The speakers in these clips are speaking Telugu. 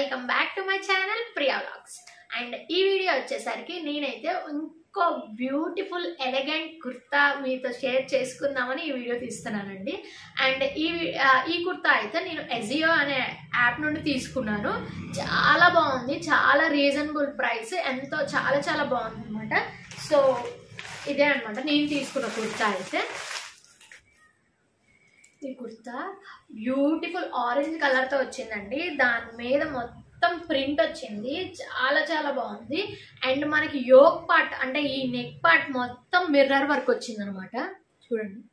welcome back to my channel Priya vlogs and ఈ వీడియో వచ్చేసరికి నేనైతే ఇంకో బ్యూటిఫుల్ ఎలగెంట్ కుర్తా మీతో షేర్ చేసుకుందామని ఈ వీడియో తీస్తున్నానండి అండ్ ఈ వి- ఆ, ఈ కుర్తా అయితే నేను ఎజియో అనే యాప్ నుండి తీసుకున్నాను చాలా బాగుంది చాలా రీజనబుల్ ప్రైస్ ఎంతో చాలా చాలా బాగుంది అనమాట సో ఇదే అనమాట నేను తీసుకున్న కుర్తా అయితే ఈ కుర్తా బ్యూటిఫుల్ ఆరెంజ్ కలర్ తో వచ్చిందండి దాని మీద మొత్తం ప్రింట్ వచ్చింది చాలా చాలా బాగుంది అండ్ మనకి యోక్ పార్ట్ అంటే ఈ నెక్ పార్ట్ మొత్తం మిర్రర్ వర్క్ వచ్చింది అనమాట చూడండి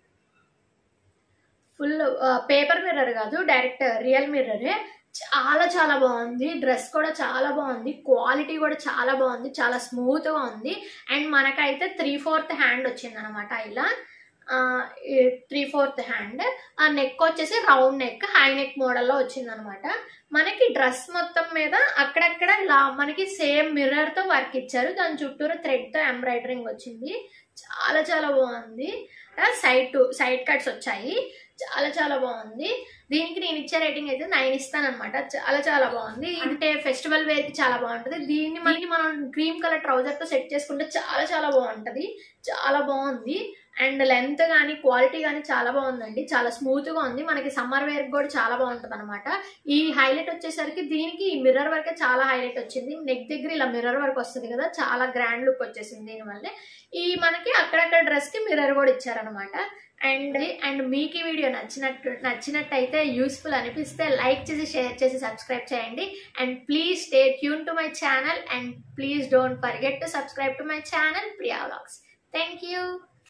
ఫుల్ పేపర్ మిర్రర్ కాదు డైరెక్ట్ రియల్ మిర్రరే చాలా చాలా బాగుంది డ్రెస్ కూడా చాలా బాగుంది క్వాలిటీ కూడా చాలా బాగుంది చాలా స్మూత్ గా ఉంది అండ్ మనకైతే త్రీ ఫోర్త్ హ్యాండ్ వచ్చింది అనమాట ఇలా త్రీ ఫోర్త్ హ్యాండ్ ఆ నెక్ వచ్చేసి రౌండ్ నెక్ హై నెక్ మోడల్లో వచ్చింది అనమాట మనకి డ్రెస్ మొత్తం మీద అక్కడక్కడ ఇలా మనకి సేమ్ మిర్రర్ తో వర్క్ ఇచ్చారు దాని చుట్టూరు థ్రెడ్ తో ఎంబ్రాయిడరింగ్ వచ్చింది చాలా చాలా బాగుంది సైడ్ టు సైడ్ కట్స్ వచ్చాయి చాలా చాలా బాగుంది దీనికి నేను ఇచ్చే రేటింగ్ అయితే నైన్ ఇస్తాను అనమాట చాలా చాలా బాగుంది అంటే ఫెస్టివల్ వేర్ కి చాలా బాగుంటది దీన్ని మనకి మనం క్రీమ్ కలర్ ట్రౌజర్ తో సెట్ చేసుకుంటే చాలా చాలా బాగుంటది చాలా బాగుంది అండ్ లెంత్ కానీ క్వాలిటీ కానీ చాలా బాగుందండి చాలా స్మూత్ గా ఉంది మనకి సమ్మర్ వేర్ కూడా చాలా బాగుంటది అనమాట ఈ హైలైట్ వచ్చేసరికి దీనికి ఈ మిర్రర్ వర్క్ చాలా హైలైట్ వచ్చింది నెక్ దగ్గర ఇలా మిర్రర్ వర్క్ వస్తుంది కదా చాలా గ్రాండ్ లుక్ వచ్చేసింది దీనివల్ల ఈ మనకి అక్కడక్కడ డ్రెస్ కి మిర్రర్ కూడా ఇచ్చారనమాట అండ్ అండ్ మీకు ఈ వీడియో నచ్చినట్టు నచ్చినట్టయితే యూస్ఫుల్ అనిపిస్తే లైక్ చేసి షేర్ చేసి సబ్స్క్రైబ్ చేయండి and please stay tuned to my channel and please don't forget to subscribe to my channel Priya vlogs thank you